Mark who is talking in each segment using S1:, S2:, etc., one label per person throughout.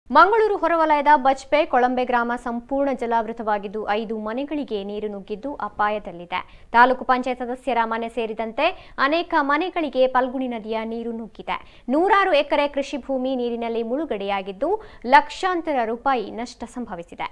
S1: ಮಂಗಳೂರು ಹೊರವಲಯದ ಬಜ್ಪೆ ಕೊಳಂಬೆ ಗ್ರಾಮ ಸಂಪೂರ್ಣ ಜಲಾವೃತವಾಗಿದ್ದು ಐದು ಮನೆಗಳಿಗೆ ನೀರು ನುಗ್ಗಿದ್ದು ಅಪಾಯದಲ್ಲಿದೆ ತಾಲೂಕು ಪಂಚಾಯತ್ ಸದಸ್ಯರ ಮನೆ ಸೇರಿದಂತೆ ಅನೇಕ ಮನೆಗಳಿಗೆ ಪಲ್ಗುಣಿ ನದಿಯ ನೀರು ನುಗ್ಗಿದೆ ನೂರಾರು ಎಕರೆ ಕೃಷಿ ಭೂಮಿ ನೀರಿನಲ್ಲಿ ಮುಳುಗಡೆಯಾಗಿದ್ದು ಲಕ್ಷಾಂತರ ರೂಪಾಯಿ ನಷ್ಟ ಸಂಭವಿಸಿದೆ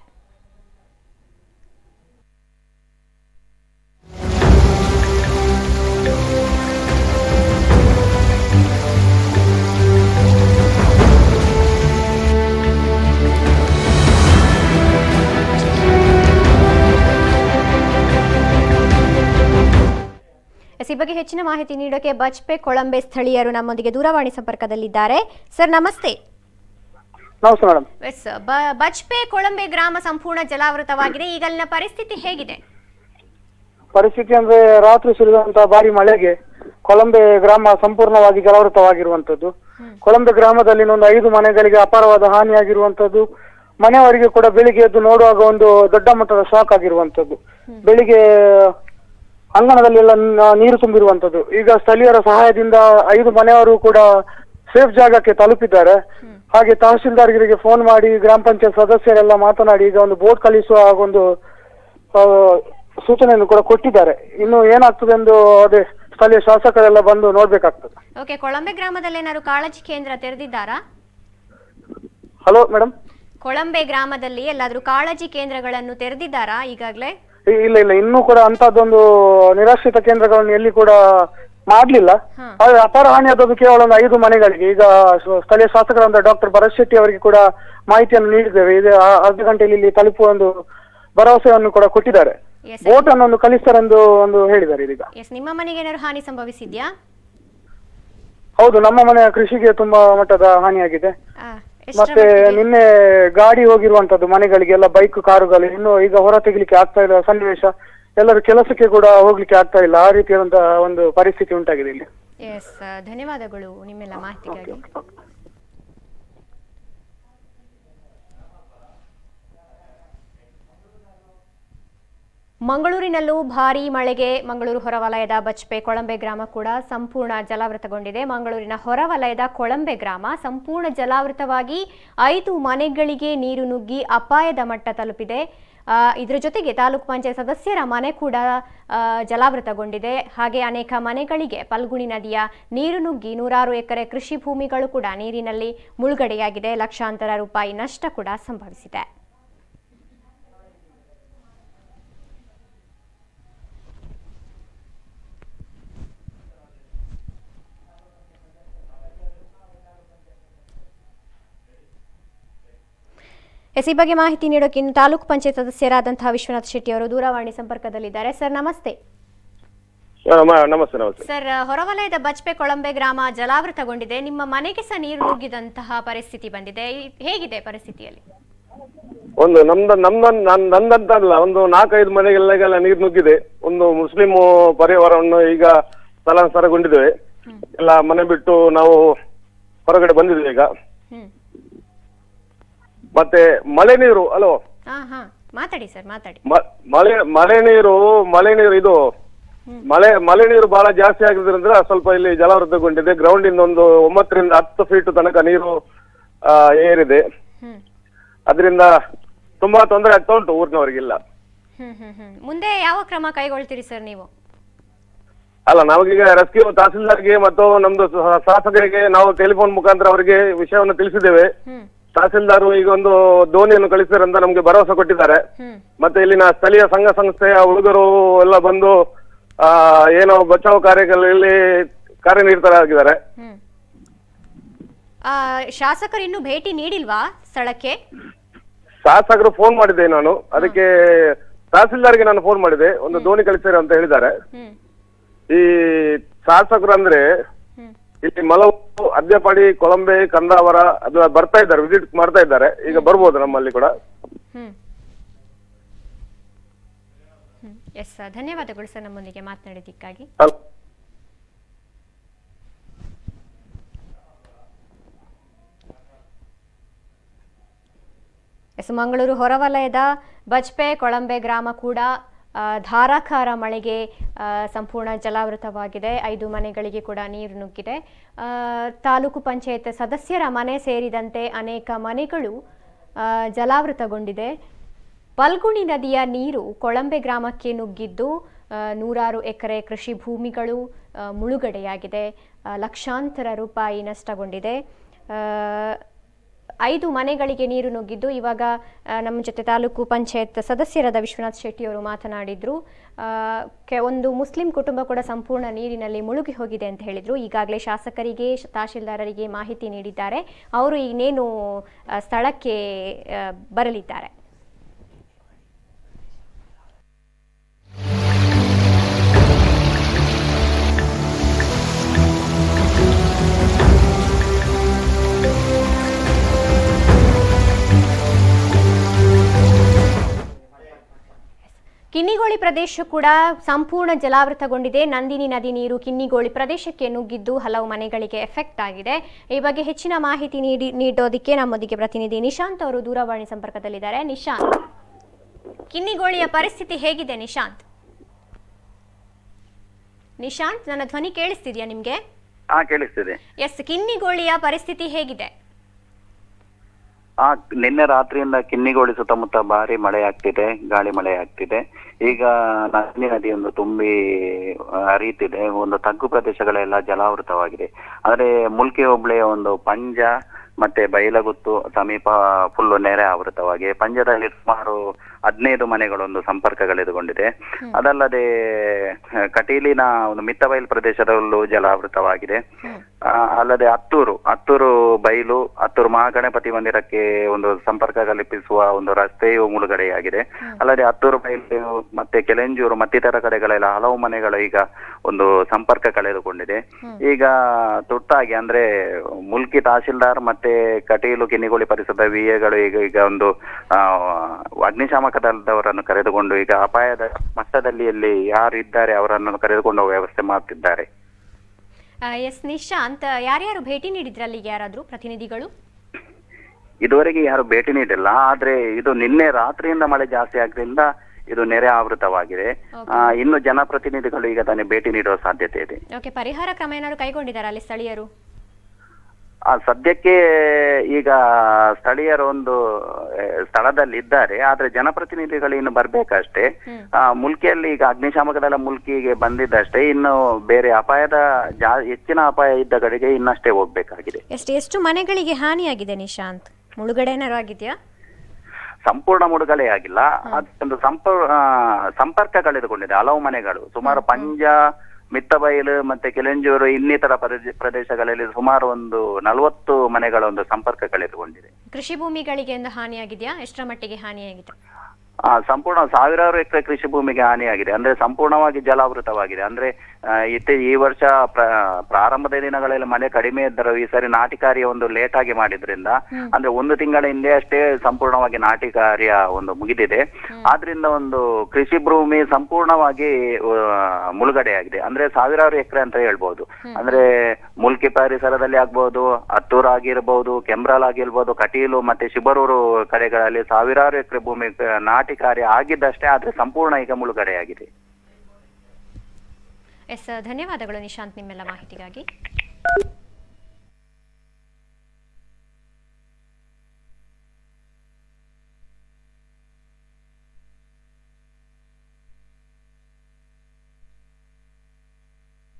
S1: ಎಸ್ ಈ ಬಗ್ಗೆ ಹೆಚ್ಚಿನ ಮಾಹಿತಿ ನೀಡೋಕೆ ಬಜ್ಪೆ ಕೊಳಂಬೆ ಸ್ಥಳೀಯರು ನಮ್ಮೊಂದಿಗೆ ದೂರವಾಣಿ ಸಂಪರ್ಕದಲ್ಲಿದ್ದಾರೆ ಸರ್ ನಮಸ್ತೆ
S2: ನಮಸ್ತೆ ಮೇಡಮ್
S1: ಎಸ್ ಬ- ಬಜ್ಪೆ ಕೊಳಂಬೆ ಗ್ರಾಮ ಸಂಪೂರ್ಣ ಜಲಾವೃತವಾಗಿದೆ ಈಗ ಅಲ್ಲಿನ ಪರಿಸ್ಥಿತಿ ಹೇಗಿದೆ
S2: ಪರಿಸ್ಥಿತಿ ಅಂದ್ರೆ ರಾತ್ರಿ ಸುರಿದಂತ ಭಾರಿ ಮಳೆಗೆ ಕೊಳಂಬೆ ಗ್ರಾಮ ಸಂಪೂರ್ಣವಾಗಿ ಜಲಾವೃತವಾಗಿರುವಂತದ್ದು ಕೊಳಂಬೆ ಗ್ರಾಮದಲ್ಲಿ ಒಂದು ಐದು ಮನೆಗಳಿಗೆ ಅಪಾರವಾದ ಹಾನಿಯಾಗಿರುವಂತದ್ದು ಮನೆಯವರಿಗೆ ಕೂಡ ಬೆಳಿಗ್ಗೆ ಎದ್ದು ನೋಡುವಾಗ ಒಂದು ದೊಡ್ಡ ಮಟ್ಟದ ಶಾಕ್ ಆಗಿರುವಂತದ್ದು ಬೆಳಿಗ್ಗೆ ಅಂಗಣದಲ್ಲೆಲ್ಲ ನ- ನೀರು ತುಂಬಿರುವಂತದ್ದು ಈಗ ಸ್ಥಳೀಯರ ಸಹಾಯದಿಂದ ಐದು ಮನೆಯವರು ಕೂಡ ಸೇಫ್ ಜಾಗಕ್ಕೆ ತಲುಪಿದ್ದಾರೆ ಹಾಗೆ ತಹಶೀಲ್ದಾರ್ಗಳಿಗೆ ಫೋನ್ ಮಾಡಿ ಗ್ರಾಮ ಪಂಚಾಯತ್ ಸದಸ್ಯರೆಲ್ಲ ಮಾತನಾಡಿ ಈಗ ಒಂದು ಬೋಟ್ ಕಳಿಸುವ ಒಂದು ಆ, ಸೂಚನೆಯನ್ನು ಕೂಡ ಕೊಟ್ಟಿದ್ದಾರೆ ಇನ್ನು ಏನಾಗ್ತದೆ ಎಂದು ಅದೇ ಸ್ಥಳೀಯ ಶಾಸಕರೆಲ್ಲ ಬಂದು ನೋಡ್ಬೇಕಾಗ್ತದೆ
S1: ಓಕೆ ಕೊಳಂಬೆ ಗ್ರಾಮದಲ್ಲಿ ಏನಾದ್ರು ಕಾಳಜಿ ಕೇಂದ್ರ ತೆರೆದಿದ್ದಾರಾ
S2: ಹಲೋ ಮೇಡಮ್
S1: ಕೊಳಂಬೆ ಗ್ರಾಮದಲ್ಲಿ ಎಲ್ಲಾದ್ರೂ ಕಾಳಜಿ ಕೇಂದ್ರಗಳನ್ನು ತೆರೆದಿದ್ದಾರಾ ಈಗಾಗಲೇ
S2: ಇಲ್ಲ ಇಲ್ಲ ಇನ್ನೂ ಕೂಡ ಅಂತದ್ದೊಂದು ನಿರಾಶ್ರಿತ ಕೇಂದ್ರಗಳನ್ನು ಎಲ್ಲಿ ಕೂಡ ಮಾಡ್ಲಿಲ್ಲ
S1: ಹಾ.
S2: ಆದ್ರೆ ಅಪಾರ ಹಾನಿಯಾದದ್ದು ಕೇವಲ ಒಂದು ಐದು ಮನೆಗಳಿಗೆ ಈಗ ಸ- ಸ್ಥಳೀಯ ಶಾಸಕರಾದ ಡಾಕ್ಟರ್ ಭರತ್ ಶೆಟ್ಟಿ ಅವರಿಗೆ ಕೂಡ ಮಾಹಿತಿಯನ್ನು ನೀಡಿದ್ದೇವೆ ಇದು ಆ- ಅರ್ಧ ಗಂಟೆಯಲ್ಲಿ ಇಲ್ಲಿ ತಲುಪುವ ಒಂದು ಭರವಸೆಯನ್ನು ಕೂಡ ಕೊಟ್ಟಿದ್ದಾರೆ
S1: ಎಸ್
S2: ಬೋಟ್ ಅನ್ನು ಒಂದು ಕಲಿಸ್ತಾರೆಂದು ಒಂದು ಹೇಳಿದ್ದಾರೆ ಇದೀಗ
S1: ಎಸ್ ನಿಮ್ಮ ಮನೆಗೆ ಏನಾದ್ರು ಹಾನಿ ಸಂಭವಿಸಿದ್ಯಾ
S2: ಹೌದು ನಮ್ಮ ಮನೆಯ ಕೃಷಿಗೆ ತುಂಬಾ ಮಟ್ಟದ ಹಾನಿಯಾಗಿದೆ
S1: ಆ, ಎಷ್ಟರ
S2: ಮತ್ತೆ
S1: ಮಟ್ಟಿಗೆ?
S2: ನಿನ್ನೆ ಗಾಡಿ ಹೋಗಿರುವಂತದ್ದು ಮನೆಗಳಿಗೆಲ್ಲ ಬೈಕ್ ಕಾರುಗಳು ಇನ್ನು ಈಗ ಹೊರ ತೆಗಿಲಿಕ್ಕೆ ಆಗ್ತಾ ಇಲ್ಲ ಸನ್ನಿವೇಶ ಎಲ್ಲರೂ ಕೆಲಸಕ್ಕೆ ಕೂಡ ಹೋಗ್ಲಿಕ್ಕೆ ಆಗ್ತಾ ಇಲ್ಲ ಆ ರೀತಿಯಾದಂತಹ ಒಂದು ಪರಿಸ್ಥಿತಿ ಉಂಟಾಗಿದೆ ಇಲ್ಲಿ
S1: ಎಸ್ ಧನ್ಯವಾದಗಳು ನಿಮ್ಮೆಲ್ಲ ಮಾಹಿತಿಗಾಗಿ ಮಂಗಳೂರಿನಲ್ಲೂ ಭಾರೀ ಮಳೆಗೆ ಮಂಗಳೂರು ಹೊರವಲಯದ ಬಜ್ಪೆ ಕೊಳಂಬೆ ಗ್ರಾಮ ಕೂಡ ಸಂಪೂರ್ಣ ಜಲಾವೃತಗೊಂಡಿದೆ ಮಂಗಳೂರಿನ ಹೊರವಲಯದ ಕೊಳಂಬೆ ಗ್ರಾಮ ಸಂಪೂರ್ಣ ಜಲಾವೃತವಾಗಿ ಐದು ಮನೆಗಳಿಗೆ ನೀರು ನುಗ್ಗಿ ಅಪಾಯದ ಮಟ್ಟ ತಲುಪಿದೆ ಆ, ಇದರ ಜೊತೆಗೆ ತಾಲೂಕು ಪಂಚಾಯತ್ ಸದಸ್ಯರ ಮನೆ ಕೂಡ ಆ, ಜಲಾವೃತಗೊಂಡಿದೆ ಹಾಗೆ ಅನೇಕ ಮನೆಗಳಿಗೆ ಪಲ್ಗುಣಿ ನದಿಯ ನೀರು ನುಗ್ಗಿ ನೂರಾರು ಎಕರೆ ಕೃಷಿ ಭೂಮಿಗಳು ಕೂಡ ನೀರಿನಲ್ಲಿ ಮುಳುಗಡೆಯಾಗಿದೆ ಲಕ್ಷಾಂತರ ರೂಪಾಯಿ ನಷ್ಟ ಕೂಡ ಸಂಭವಿಸಿದೆ ಎಸ್ ಈ ಬಗ್ಗೆ ಮಾಹಿತಿ ನೀಡೋಕೆ ಇನ್ನು ತಾಲೂಕು ಪಂಚಾಯತ್ ಸದಸ್ಯರಾದಂತಹ ವಿಶ್ವನಾಥ್ ಶೆಟ್ಟಿ ಅವರು ದೂರವಾಣಿ ಸಂಪರ್ಕದಲ್ಲಿದ್ದಾರೆ ಸರ್ ನಮಸ್ತೆ
S3: ಅಮ್ಮ, ನಮಸ್ತೆ ನಮಸ್ತೆ
S1: ಸರ್ ಹೊರವಲಯದ ಬಜ್ಪೆ ಕೊಳಂಬೆ ಗ್ರಾಮ ಜಲಾವೃತಗೊಂಡಿದೆ ನಿಮ್ಮ ಮನೆಗೆ ಸಹ ನೀರು ನುಗ್ಗಿದಂತಹ ಪರಿಸ್ಥಿತಿ ಬಂದಿದೆ ಈ- ಹೇಗಿದೆ ಪರಿಸ್ಥಿತಿಯಲ್ಲಿ
S3: ಒಂದು ನಮ್ದ ನಮ್ದ ನನ್- ನಂದಂತಲ್ಲ ಒಂದು ನಾಲ್ಕೈದು ಮನೆಗಳಿಗೆಲ್ಲ ನೀರು ನುಗ್ಗಿದೆ ಒಂದು ಮುಸ್ಲಿಂ ಪರಿವಾರವನ್ನು ಈಗ ಸ್ಥಳಾಂತರಗೊಂಡಿದ್ದೇವೆ ಎಲ್ಲ ಮನೆ ಬಿಟ್ಟು ನಾವು ಹೊರಗಡೆ ಬಂದಿದ್ದೇವೆ ಈಗ
S1: ಹ್ಮ್
S3: ಮತ್ತೆ ಮಳೆ ನೀರು ಅಲೋ
S1: ಹಾ ಹಾ ಮಾತಾಡಿ ಸರ್ ಮಾತಾಡಿ
S3: ಮ- ಮಳೆ ಮಳೆ ನೀರು ಮಳೆ ನೀರು ಇದು ಮಳೆ ಮಳೆ ನೀರು ಬಹಳ ಜಾಸ್ತಿ ಆಗಿದ್ರಿಂದ ಸ್ವಲ್ಪ ಇಲ್ಲಿ ಜಲಾವೃತಗೊಂಡಿದೆ ಗ್ರೌಂಡ್ ಇಂದ ಒಂದು ಒಂಬತ್ತರಿಂದ ಹತ್ತು ಫೀಟ್ ತನಕ ನೀರು ಆ, ಏರಿದೆ
S1: ಹ್ಮ್
S3: ಅದರಿಂದ ತುಂಬಾ ತೊಂದರೆ ಆಗ್ತಾ ಉಂಟು ಊರಿನವರಿಗೆಲ್ಲ
S1: ಹ್ಮ್ ಹ್ಮ್ ಹ್ಮ್ ಮುಂದೆ ಯಾವ ಕ್ರಮ ಕೈಗೊಳ್ತೀರಿ ಸರ್ ನೀವು
S3: ಅಲ್ಲ ನಾವೀಗ ರೆಸ್ಕ್ಯೂ ತಹಸೀಲ್ದಾರ್ಗೆ ಮತ್ತು ನಮ್ದು ಸ- ಶಾಸಕರಿಗೆ ನಾವು ಟೆಲಿಫೋನ್ ಮುಖಾಂತರ ಅವರಿಗೆ ವಿಷಯವನ್ನು ತಿಳಿಸಿದ್ದೇವೆ
S1: ಹ್ಮ್
S3: ತಹಸೀಲ್ದಾರ್ ಈಗ ಒಂದು ದೋಣಿಯನ್ನು ಕಳಿಸ್ತಾರೆ ಅಂತ ನಮ್ಗೆ ಭರವಸೆ ಕೊಟ್ಟಿದ್ದಾರೆ
S1: ಹ್ಮ್
S3: ಮತ್ತೆ ಇಲ್ಲಿನ ಸ್ಥಳೀಯ ಸಂಘ ಸಂಸ್ಥೆಯ ಹುಡುಗರು ಎಲ್ಲ ಬಂದು ಆ ಏನೋ ಬಚಾವ್ ಕಾರ್ಯಗಳಲ್ಲಿ ಕಾರ್ಯನಿರತರಾಗಿದ್ದಾರೆ
S1: ಹ್ಮ್ ಆ, ಶಾಸಕರು ಇನ್ನು ಭೇಟಿ ನೀಡಿಲ್ವಾ ಸ್ಥಳಕ್ಕೆ
S3: ಶಾಸಕರು ಫೋನ್ ಮಾಡಿದ್ದೆ ನಾನು ಅದಕ್ಕೆ ತಹಸೀಲ್ದಾರ್ಗೆ ನಾನು ಫೋನ್ ಮಾಡಿದೆ ಒಂದು ದೋಣಿ ಕಳಿಸ್ತಾರೆ ಅಂತ ಹೇಳಿದ್ದಾರೆ
S1: ಹ್ಮ್
S3: ಈ ಶಾಸಕರು ಅಂದ್ರೆ
S1: ಹ್ಮ್
S3: ಇಲ್ಲಿ ಮಲವು ಅದ್ಯಪಾಡಿ ಕೊಳಂಬೆ ಕಂದಾವರ ಅದು ಬರ್ತಾ ಇದ್ದಾರೆ ವಿಸಿಟ್ ಮಾಡ್ತಾ ಇದ್ದಾರೆ ಈಗ ಬರ್ಬೋದು ನಮ್ಮಲ್ಲಿ ಕೂಡ
S1: ಹ್ಮ್ ಹ್ಮ್ ಎಸ್ ಧನ್ಯವಾದಗಳು ಸರ್ ನಮ್ಮೊಂದಿಗೆ ಮಾತನಾಡಿದ್ದಕ್ಕಾಗಿ
S3: ಅಲ್-
S1: ಎಸ್ ಮಂಗಳೂರು ಹೊರವಲಯದ ಬಜ್ಪೆ ಕೊಳಂಬೆ ಗ್ರಾಮ ಕೂಡ ಆ, ಧಾರಾಕಾರ ಮಳೆಗೆ ಆ, ಸಂಪೂರ್ಣ ಜಲಾವೃತವಾಗಿದೆ ಐದು ಮನೆಗಳಿಗೆ ಕೂಡ ನೀರು ನುಗ್ಗಿದೆ ಆ, ತಾಲೂಕು ಪಂಚಾಯತ್ ಸದಸ್ಯರ ಮನೆ ಸೇರಿದಂತೆ ಅನೇಕ ಮನೆಗಳು ಆ, ಜಲಾವೃತಗೊಂಡಿದೆ ಪಲ್ಗುಣಿ ನದಿಯ ನೀರು ಕೊಳಂಬೆ ಗ್ರಾಮಕ್ಕೆ ನುಗ್ಗಿದ್ದು ಆ, ನೂರಾರು ಎಕರೆ ಕೃಷಿ ಭೂಮಿಗಳು ಆ, ಮುಳುಗಡೆಯಾಗಿದೆ ಆ, ಲಕ್ಷಾಂತರ ರೂಪಾಯಿ ನಷ್ಟಗೊಂಡಿದೆ ಆ, ಐದು ಮನೆಗಳಿಗೆ ನೀರು ನುಗ್ಗಿದ್ದು ಇವಾಗ ಆ, ನಮ್ಮ ಜೊತೆ ತಾಲೂಕು ಪಂಚಾಯತ್ ಸದಸ್ಯರಾದ ವಿಶ್ವನಾಥ್ ಶೆಟ್ಟಿ ಅವರು ಮಾತನಾಡಿದ್ರು ಆ, ಕೆ ಒಂದು ಮುಸ್ಲಿಂ ಕುಟುಂಬ ಕೂಡ ಸಂಪೂರ್ಣ ನೀರಿನಲ್ಲಿ ಮುಳುಗಿ ಹೋಗಿದೆ ಅಂತ ಹೇಳಿದ್ರು ಈಗಾಗಲೇ ಶಾಸಕರಿಗೆ ಶ- ತಹಶೀಲ್ದಾರರಿಗೆ ಮಾಹಿತಿ ನೀಡಿದ್ದಾರೆ ಅವರು ಇನ್ನೇನು ಆ, ಸ್ಥಳಕ್ಕೆ ಆ, ಬರಲಿದ್ದಾರೆ ಕಿನ್ನಿಗೋಳಿ ಪ್ರದೇಶ ಕೂಡ ಸಂಪೂರ್ಣ ಜಲಾವೃತಗೊಂಡಿದೆ ನಂದಿನಿ ನದಿ ನೀರು ಕಿನ್ನಿಗೋಳಿ ಪ್ರದೇಶಕ್ಕೆ ನುಗ್ಗಿದ್ದು ಹಲವು ಮನೆಗಳಿಗೆ ಎಫೆಕ್ಟ್ ಆಗಿದೆ ಈ ಬಗ್ಗೆ ಹೆಚ್ಚಿನ ಮಾಹಿತಿ ನೀಡಿ ನೀಡೋದಕ್ಕೆ ನಮ್ಮೊಂದಿಗೆ ಪ್ರತಿನಿಧಿ ನಿಶಾಂತ್ ಅವರು ದೂರವಾಣಿ ಸಂಪರ್ಕದಲ್ಲಿದ್ದಾರೆ ನಿಶಾಂತ್ ಕಿನ್ನಿಗೋಳಿಯ ಪರಿಸ್ಥಿತಿ ಹೇಗಿದೆ ನಿಶಾಂತ್ ನಿಶಾಂತ್ ನನ್ನ ಧ್ವನಿ ಕೇಳಿಸ್ತಿದ್ಯಾ ನಿಮ್ಗೆ
S4: ಹಾ ಕೇಳಿಸ್ತಿದೆ
S1: ಎಸ್ ಕಿನ್ನಿಗೋಳಿಯ ಪರಿಸ್ಥಿತಿ ಹೇಗಿದೆ
S4: ಆ ನಿನ್ನೆ ರಾತ್ರಿಯಿಂದ ಕಿನ್ನಿಗೋಳಿ ಸುತ್ತಮುತ್ತ ಭಾರಿ ಮಳೆ ಆಗ್ತಿದೆ ಗಾಳಿ ಮಳೆ ಆಗ್ತಿದೆ ಈಗ ನಂದಿನಿ ನದಿ ಒಂದು ತುಂಬಿ ಆ, ಹರಿಯುತ್ತಿದೆ ಒಂದು ತಗ್ಗು ಪ್ರದೇಶಗಳೆಲ್ಲ ಜಲಾವೃತವಾಗಿದೆ ಆದ್ರೆ ಮುಲ್ಕಿ ಹೋಬಳಿಯ ಒಂದು ಪಂಜ ಮತ್ತೆ ಬೈಲಗುತ್ತು ಸಮೀಪ ಫುಲ್ ನೆರೆ ಆವೃತವಾಗಿದೆ ಪಂಜದಲ್ಲಿ ಸುಮಾರು ಹದಿನೈದು ಮನೆಗಳೊಂದು ಸಂಪರ್ಕಗಳೆದುಕೊಂಡಿದೆ ಅದಲ್ಲದೆ ಆ, ಕಟೀಲಿನ ಒಂದು ಮಿತ್ತಬೈಲ್ ಪ್ರದೇಶದಲ್ಲೂ ಜಲಾವೃತವಾಗಿದೆ ಆ, ಅಲ್ಲದೆ ಹತ್ತೂರು ಹತ್ತೂರು ಬೈಲು ಹತ್ತೂರು ಮಹಾಗಣಪತಿ ಮಂದಿರಕ್ಕೆ ಒಂದು ಸಂಪರ್ಕ ಕಲ್ಪಿಸುವ ಒಂದು ರಸ್ತೆಯು ಮುಳುಗಡೆಯಾಗಿದೆ ಅಲ್ಲದೆ ಹತ್ತೂರು ಬೈಲು ಮತ್ತೆ ಕೆಲೆಂಜೂರು ಮತ್ತಿತರ ಕಡೆಗಳೆಲ್ಲ ಹಲವು ಮನೆಗಳು ಈಗ ಒಂದು ಸಂಪರ್ಕ ಕಳೆದುಕೊಂಡಿದೆ ಈಗ ತುರ್ತಾಗಿ ಅಂದ್ರೆ ಮುಲ್ಕಿ ತಹಶೀಲ್ದಾರ್ ಮತ್ತೆ ಕಟೀಲು ಕಿನ್ನಿಗೋಳಿ ಪರಿಸರದ ವಿಎಗಳು ಈಗ ಈಗ ಒಂದು ಆ, ಅಗ್ನಿಶಾಮಕ ದಳದವರನ್ನು ಕರೆದುಕೊಂಡು ಈಗ ಅಪಾಯದ ಮಟ್ಟದಲ್ಲಿ ಅಲ್ಲಿ ಯಾರು ಇದ್ದಾರೆ ಅವರನ್ನು ಕರೆದುಕೊಂಡು ಹೋಗುವ ವ್ಯವಸ್ಥೆ ಮಾಡ್ತಿದ್ದಾರೆ
S1: ಎಸ್ ನಿಶಾಂತ್ ಯಾರ್ಯಾರು ಭೇಟಿ ನೀಡಿದ್ರು ಅಲ್ಲಿಗೆ ಯಾರಾದರೂ ಪ್ರತಿನಿಧಿಗಳು
S4: ಇದುವರೆಗೆ ಯಾರು ಭೇಟಿ ನೀಡಿಲ್ಲ ಆದ್ರೆ ಇದು ನಿನ್ನೆ ರಾತ್ರಿಯಿಂದ ಮಳೆ ಜಾಸ್ತಿ ಆದ್ರಿಂದ ಇದು ನೆರೆ ಆವೃತವಾಗಿದೆ ಆ, ಇನ್ನು ಜನಪ್ರತಿನಿಧಿಗಳು ಈಗ ತಾನೇ ಭೇಟಿ ನೀಡುವ ಸಾಧ್ಯತೆ ಇದೆ
S1: ಓಕೆ ಪರಿಹಾರ ಕ್ರಮ ಏನಾದ್ರು ಕೈಗೊಂಡಿದ್ದಾರೆ ಅಲ್ಲಿ ಸ್ಥಳೀಯರು
S4: ಆ ಸದ್ಯಕ್ಕೆ ಈಗ ಸ್ಥಳೀಯರು ಒಂದು ಆ, ಸ್ಥಳದಲ್ಲಿ ಇದ್ದಾರೆ ಆದ್ರೆ ಜನಪ್ರತಿನಿಧಿಗಳು ಇನ್ನು ಬರ್ಬೇಕಷ್ಟೇ ಆ, ಮುಲ್ಕಿಯಲ್ಲಿ ಈಗ ಅಗ್ನಿಶಾಮಕ ದಳ ಮುಲ್ಕಿಗೆ ಬಂದಿದ್ದಷ್ಟೇ ಇನ್ನು ಬೇರೆ ಅಪಾಯದ ಜಾ ಹೆಚ್ಚಿನ ಅಪಾಯ ಇದ್ದ ಕಡೆಗೆ ಇನ್ನಷ್ಟೇ ಹೋಗ್ಬೇಕಾಗಿದೆ
S1: ಎಷ್ಟು ಎಷ್ಟು ಮನೆಗಳಿಗೆ ಹಾನಿಯಾಗಿದೆ ನಿಶಾಂತ್ ಮುಳುಗಡೆ ಏನಾದ್ರು ಆಗಿದೆಯಾ
S4: ಸಂಪೂರ್ಣ ಮುಳುಗಡೆ ಆಗಿಲ್ಲ ಅದೊಂದು ಸಂಪರ್ ಆ, ಸಂಪರ್ಕ ಕಳೆದುಕೊಂಡಿದೆ ಹಲವು ಮನೆಗಳು ಸುಮಾರು ಪಂಜ ಮಿತ್ತಬೈಲು ಮತ್ತೆ ಕೆಲೆಂಜೂರು ಇನ್ನಿತರ ಪ್ರದೇಶ- ಪ್ರದೇಶಗಳಲ್ಲಿ ಸುಮಾರು ಒಂದು ನಲವತ್ತು ಮನೆಗಳ ಒಂದು ಸಂಪರ್ಕ ಕಳೆದುಕೊಂಡಿದೆ
S1: ಕೃಷಿ ಭೂಮಿಗಳಿಗೆ ಒಂದು ಹಾನಿಯಾಗಿದೆಯಾ ಎಷ್ಟರ ಮಟ್ಟಿಗೆ ಹಾನಿಯಾಗಿದೆ
S4: ಆ, ಸಂಪೂರ್ಣ ಸಾವಿರಾರು ಎಕರೆ ಕೃಷಿ ಭೂಮಿಗೆ ಹಾನಿಯಾಗಿದೆ ಅಂದ್ರೆ ಸಂಪೂರ್ಣವಾಗಿ ಜಲಾವೃತವಾಗಿದೆ ಅಂದ್ರೆ ಆ, ಇತ್ತೆ ಈ ವರ್ಷ ಪ್ರ- ಪ್ರಾರಂಭದ ದಿನಗಳಲ್ಲಿ ಮಳೆ ಕಡಿಮೆ ಇದ್ದರೂ ಈ ಸರಿ ನಾಟಿ ಕಾರ್ಯ ಒಂದು ಲೇಟ್ ಆಗಿ ಮಾಡಿದ್ರಿಂದ ಅಂದ್ರೆ ಒಂದು ತಿಂಗಳ ಹಿಂದೆ ಅಷ್ಟೇ ಸಂಪೂರ್ಣವಾಗಿ ನಾಟಿ ಕಾರ್ಯ ಒಂದು ಮುಗಿದಿದೆ ಆದ್ರಿಂದ ಒಂದು ಕೃಷಿ ಭೂಮಿ ಸಂಪೂರ್ಣವಾಗಿ ಆ, ಮುಳುಗಡೆಯಾಗಿದೆ ಅಂದ್ರೆ ಸಾವಿರಾರು ಎಕರೆ ಅಂತ ಹೇಳ್ಬೋದು ಅಂದ್ರೆ ಮುಲ್ಕಿ ಪರಿಸರದಲ್ಲಿ ಆಗ್ಬಹುದು ಹತ್ತೂರು ಆಗಿರ್ಬೋದು ಕೆಂಬ್ರಾಲ್ ಆಗಿರ್ಬೋದು ಕಟೀಲು ಮತ್ತೆ ಶಿಬರೂರು ಕಡೆಗಳಲ್ಲಿ ಸಾವಿರಾರು ಎಕರೆ ಭೂಮಿ ಆ, ನಾಟಿ ಕಾರ್ಯ ಆಗಿದ್ದಷ್ಟೇ ಆದ್ರೆ ಸಂಪೂರ್ಣ ಈಗ ಮುಳುಗಡೆಯಾಗಿದೆ
S1: ಎಸ್ ಧನ್ಯವಾದಗಳು ನಿಶಾಂತ್ ನಿಮ್ಮೆಲ್ಲ ಮಾಹಿತಿಗಾಗಿ